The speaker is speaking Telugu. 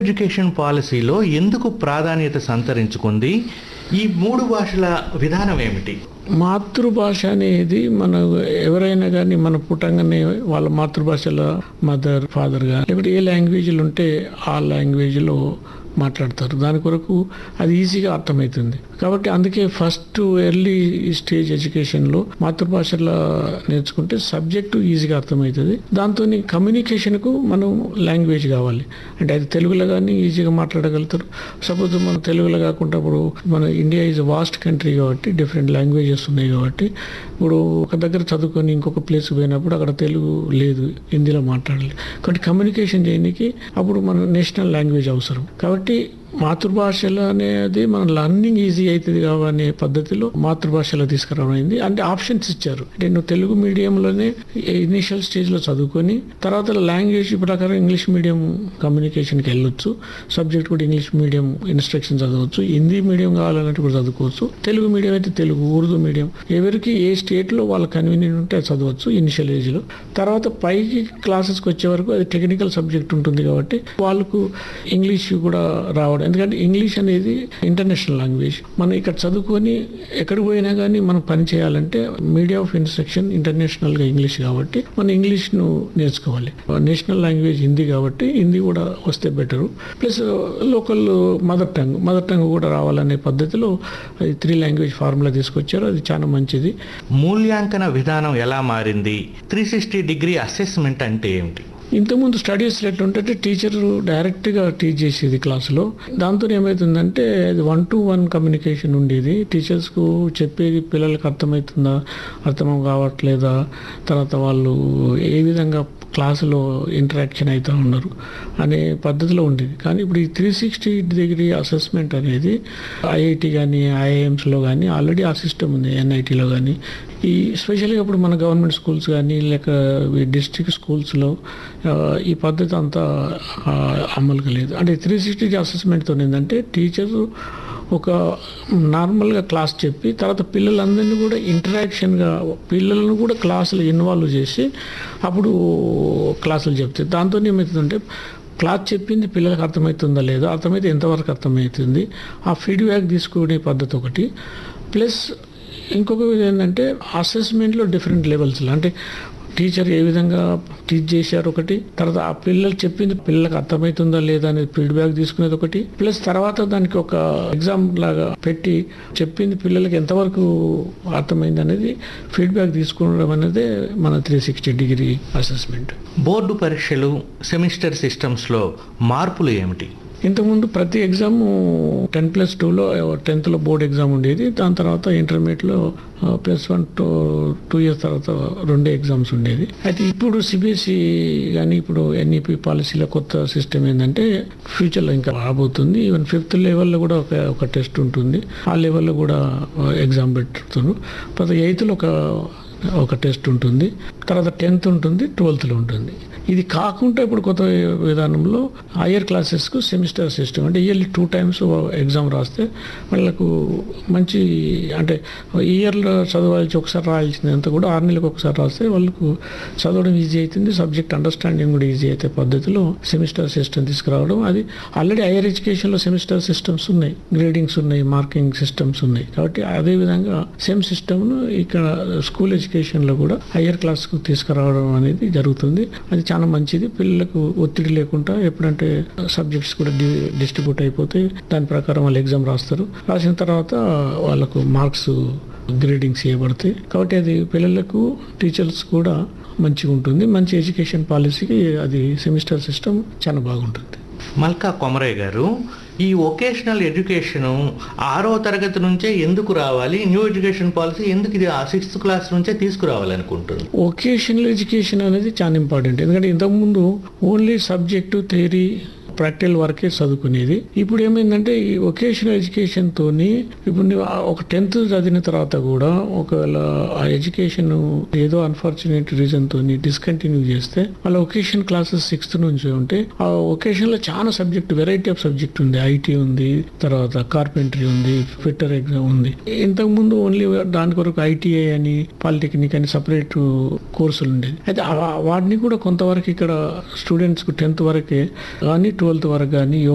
ఎడ్యుకేషన్ పాలసీలో ఎందుకు ప్రాధాన్యత సంతరించుకుంది ఈ మూడు భాషల విధానం ఏమిటి మాతృభాష అనేది మన ఎవరైనా కానీ మన పుట్టంగానే వాళ్ళ మాతృభాషలో మదర్ ఫాదర్ గా లేకపోతే ఏ లాంగ్వేజ్లు ఉంటే ఆ లాంగ్వేజ్లో మాట్లాడతారు దాని కొరకు అది ఈజీగా అర్థమవుతుంది కాబట్టి అందుకే ఫస్ట్ ఎర్లీ స్టేజ్ ఎడ్యుకేషన్లో మాతృభాషలో నేర్చుకుంటే సబ్జెక్టు ఈజీగా అర్థమవుతుంది దాంతో కమ్యూనికేషన్కు మనం లాంగ్వేజ్ కావాలి అంటే అది తెలుగులో కానీ ఈజీగా మాట్లాడగలుగుతారు సపోజ్ మనం తెలుగులో కాకుండా ఇప్పుడు మన ఇండియా ఈజ్ వాస్ట్ కంట్రీ కాబట్టి డిఫరెంట్ లాంగ్వేజెస్ ఉన్నాయి కాబట్టి ఇప్పుడు ఒక దగ్గర చదువుకొని ఇంకొక ప్లేస్ పోయినప్పుడు అక్కడ తెలుగు లేదు హిందీలో మాట్లాడాలి కాబట్టి కమ్యూనికేషన్ చేయడానికి అప్పుడు మన నేషనల్ లాంగ్వేజ్ అవసరం కాబట్టి మాతృభాషలో అనేది మన లర్నింగ్ ఈజీ అవుతుంది కావనే పద్ధతిలో మాతృభాషలో తీసుకురావడం అంటే ఆప్షన్స్ ఇచ్చారు అంటే నువ్వు తెలుగు మీడియంలోనే ఇనిషియల్ స్టేజ్లో చదువుకొని తర్వాత లాంగ్వేజ్ ప్రకారం ఇంగ్లీష్ మీడియం కమ్యూనికేషన్కి వెళ్ళొచ్చు సబ్జెక్ట్ కూడా ఇంగ్లీష్ మీడియం ఇన్స్ట్రక్షన్ చదవచ్చు హిందీ మీడియం కావాలన్నట్టు కూడా చదువుకోవచ్చు తెలుగు మీడియం అయితే తెలుగు ఉర్దూ మీడియం ఎవరికి ఏ స్టేట్లో వాళ్ళ కన్వీనియంట్ ఉంటే అది చదవచ్చు ఇనిషియల్ ఏజ్లో తర్వాత పైకి క్లాసెస్కి వచ్చే వరకు అది టెక్నికల్ సబ్జెక్ట్ ఉంటుంది కాబట్టి వాళ్ళకు ఇంగ్లీష్ కూడా రావడం ఎందుకంటే ఇంగ్లీష్ అనేది ఇంటర్నేషనల్ లాంగ్వేజ్ మనం ఇక్కడ చదువుకొని ఎక్కడికి పోయినా కానీ మనం పని చేయాలంటే మీడియా ఆఫ్ ఇన్స్ట్రక్షన్ ఇంటర్నేషనల్గా ఇంగ్లీష్ కాబట్టి మనం ఇంగ్లీష్ను నేర్చుకోవాలి నేషనల్ లాంగ్వేజ్ హిందీ కాబట్టి హిందీ కూడా వస్తే better plus local mother tongue mother tongue కూడా రావాలనే పద్ధతిలో అది త్రీ లాంగ్వేజ్ ఫార్ములా తీసుకొచ్చారు అది చాలా మంచిది మూల్యాంకన విధానం ఎలా మారింది త్రీ సిక్స్టీ డిగ్రీ అసెస్మెంట్ అంటే ఏమిటి ఇంతకుముందు స్టడీస్ ఎట్లుంటే టీచర్ డైరెక్ట్గా టీచ్ చేసేది క్లాసులో దాంతో ఏమవుతుందంటే అది వన్ టు వన్ కమ్యూనికేషన్ ఉండేది టీచర్స్కు చెప్పేది పిల్లలకు అర్థమవుతుందా అర్థం కావట్లేదా తర్వాత వాళ్ళు ఏ విధంగా క్లాసులో ఇంటరాక్షన్ అవుతూ ఉన్నారు అనే పద్ధతిలో ఉండేది కానీ ఇప్పుడు ఈ త్రీ సిక్స్టీ డిగ్రీ అసెస్మెంట్ అనేది ఐఐటి కానీ ఐఐఎమ్స్లో కానీ ఆల్రెడీ ఆ సిస్టమ్ ఉంది ఎన్ఐటీలో కానీ ఈ స్పెషల్గా ఇప్పుడు మన గవర్నమెంట్ స్కూల్స్ కానీ లేక డిస్ట్రిక్ట్ స్కూల్స్లో ఈ పద్ధతి అంతా ఆ, అమలుగా లేదు అంటే త్రీ సిక్స్టీ అసెస్మెంట్తో ఏంటంటే టీచర్ ఒక నార్మల్గా క్లాస్ చెప్పి తర్వాత పిల్లలందరినీ కూడా ఇంటరాక్షన్గా పిల్లలను కూడా క్లాసులు ఇన్వాల్వ్ చేసి అప్పుడు క్లాసులు చెప్తాయి దాంతో ఏమవుతుందంటే క్లాస్ చెప్పింది పిల్లలకు అర్థమవుతుందా లేదా అర్థమైతే ఎంతవరకు అర్థమవుతుంది ఆ ఫీడ్బ్యాక్ తీసుకునే పద్ధతి ఒకటి ప్లస్ ఇంకొక విధం ఏంటంటే అసెస్మెంట్లో డిఫరెంట్ లెవెల్స్లో అంటే టీచర్ ఏ విధంగా టీచ్ చేశారు ఒకటి తర్వాత ఆ పిల్లలు చెప్పింది పిల్లలకు అర్థమవుతుందా లేదా అనేది ఫీడ్బ్యాక్ తీసుకునేది ఒకటి ప్లస్ తర్వాత దానికి ఒక ఎగ్జామ్ లాగా పెట్టి చెప్పింది పిల్లలకి ఎంతవరకు అర్థమైంది అనేది ఫీడ్బ్యాక్ తీసుకోవడం అనేది మన three sixty degree assessment board పరీక్షలు సెమిస్టర్ సిస్టమ్స్లో మార్పులు ఏమిటి ఇంతకుముందు ప్రతి ఎగ్జామ్ టెన్ ప్లస్ టూలో టెన్త్లో బోర్డ్ ఎగ్జామ్ ఉండేది దాని తర్వాత ఇంటర్మీడియట్లో plus one two two years తర్వాత రెండే ఎగ్జామ్స్ ఉండేది అయితే ఇప్పుడు సిబిఎస్ఈ కానీ ఇప్పుడు ఎన్ఈపి పాలసీలో కొత్త సిస్టమ్ ఏంటంటే ఫ్యూచర్లో ఇంకా రాబోతుంది ఈవెన్ ఫిఫ్త్ లెవెల్లో కూడా ఒక ఒక టెస్ట్ ఉంటుంది ఆ లెవెల్లో కూడా ఎగ్జామ్ పెడుతున్నారు తర్వాత ఎయిత్లో ఒక ఒక టెస్ట్ ఉంటుంది తర్వాత టెన్త్ ఉంటుంది ట్వెల్త్లో ఉంటుంది ఇది కాకుండా ఇప్పుడు కొత్త విధానంలో హయ్యర్ క్లాసెస్కు సెమిస్టర్ సిస్టమ్ అంటే ఇయర్లీ టూ టైమ్స్ ఎగ్జామ్ రాస్తే వాళ్ళకు మంచి అంటే ఇయర్లో చదవాల్సి ఒకసారి రాయాల్సిందంతా కూడా ఆరు నెలలకు ఒకసారి రాస్తే వాళ్ళకు చదవడం ఈజీ అవుతుంది సబ్జెక్ట్ అండర్స్టాండింగ్ కూడా ఈజీ అయితే పద్ధతిలో సెమిస్టర్ సిస్టమ్ తీసుకురావడం అది ఆల్రెడీ హైయర్ ఎడ్యుకేషన్లో సెమిస్టర్ సిస్టమ్స్ ఉన్నాయి గ్రేడింగ్స్ ఉన్నాయి మార్కింగ్ సిస్టమ్స్ ఉన్నాయి కాబట్టి అదే విధంగా సేమ్ సిస్టమ్ను ఇక్కడ స్కూల్ ఎడ్యుకేషన్లో కూడా హయ్యర్ క్లాస్కు తీసుకురావడం అనేది జరుగుతుంది అది చాలా మంచిది పిల్లలకు ఒత్తిడి లేకుండా ఎప్పుడంటే సబ్జెక్ట్స్ కూడా డి- డిస్ట్రిబ్యూట్ అయిపోతాయి దాని ప్రకారం వాళ్ళు ఎగ్జామ్ రాస్తారు రాసిన తర్వాత వాళ్ళకు మార్క్స్ గ్రేడింగ్స్ చేయబడతాయి కాబట్టి అది పిల్లలకు టీచర్స్ కూడా మంచిగా ఉంటుంది మంచి ఎడ్యుకేషన్ పాలసీకి అది సెమిస్టర్ సిస్టమ్ చాలా బాగుంటుంది మల్కా కొమరయ్య గారు ఈ వొకేషనల్ ఎడ్యుకేషన్ ఆరో తరగతి నుంచే ఎందుకు రావాలి న్యూ ఎడ్యుకేషన్ పాలసీ ఎందుకు ఇది ఆ సిక్స్త్ క్లాస్ నుంచే తీసుకురావాలనుకుంటుంది వొకేషనల్ ఎడ్యుకేషన్ అనేది చాలా ఇంపార్టెంట్ ఎందుకంటే ఇంతకుముందు ఓన్లీ సబ్జెక్టు థియరీ ప్రాక్టికల్ వరకే చదువుకునేది ఇప్పుడు ఏమైందంటే ఈ వొకేషనల్ ఎడ్యుకేషన్ తోని ఇప్పుడు నువ్వు ఆ ఒక టెన్త్ చదివిన తర్వాత కూడా ఒకవేళ ఆ ఎడ్యుకేషన్ ఏదో అన్ఫార్చునేట్ రీజన్ తోని డిస్కంటిన్యూ చేస్తే వాళ్ళ వొకేషన్ క్లాసెస్ సిక్స్త్ నుంచి ఉంటే ఆ వొకేషన్ లో చాలా సబ్జెక్ట్ వెరైటీ ఆఫ్ సబ్జెక్ట్ ఉంది ఐటీ ఉంది తర్వాత కార్పెంటరీ ఉంది ఫిట్టర్ ఎగ్జామ్ ఉంది ఇంతకు ముందు ఓన్లీ దాని కొరకు ఐటీఐ అని పాలిటెక్నిక్ అని సపరేట్ కోర్సులు ఉండేది అయితే ఆ- వాటిని కూడా కొంతవరకు ఇక్కడ స్టూడెంట్స్ కు టెన్త్ వరకే కానీ ట్వెల్త్ వరకు కానీ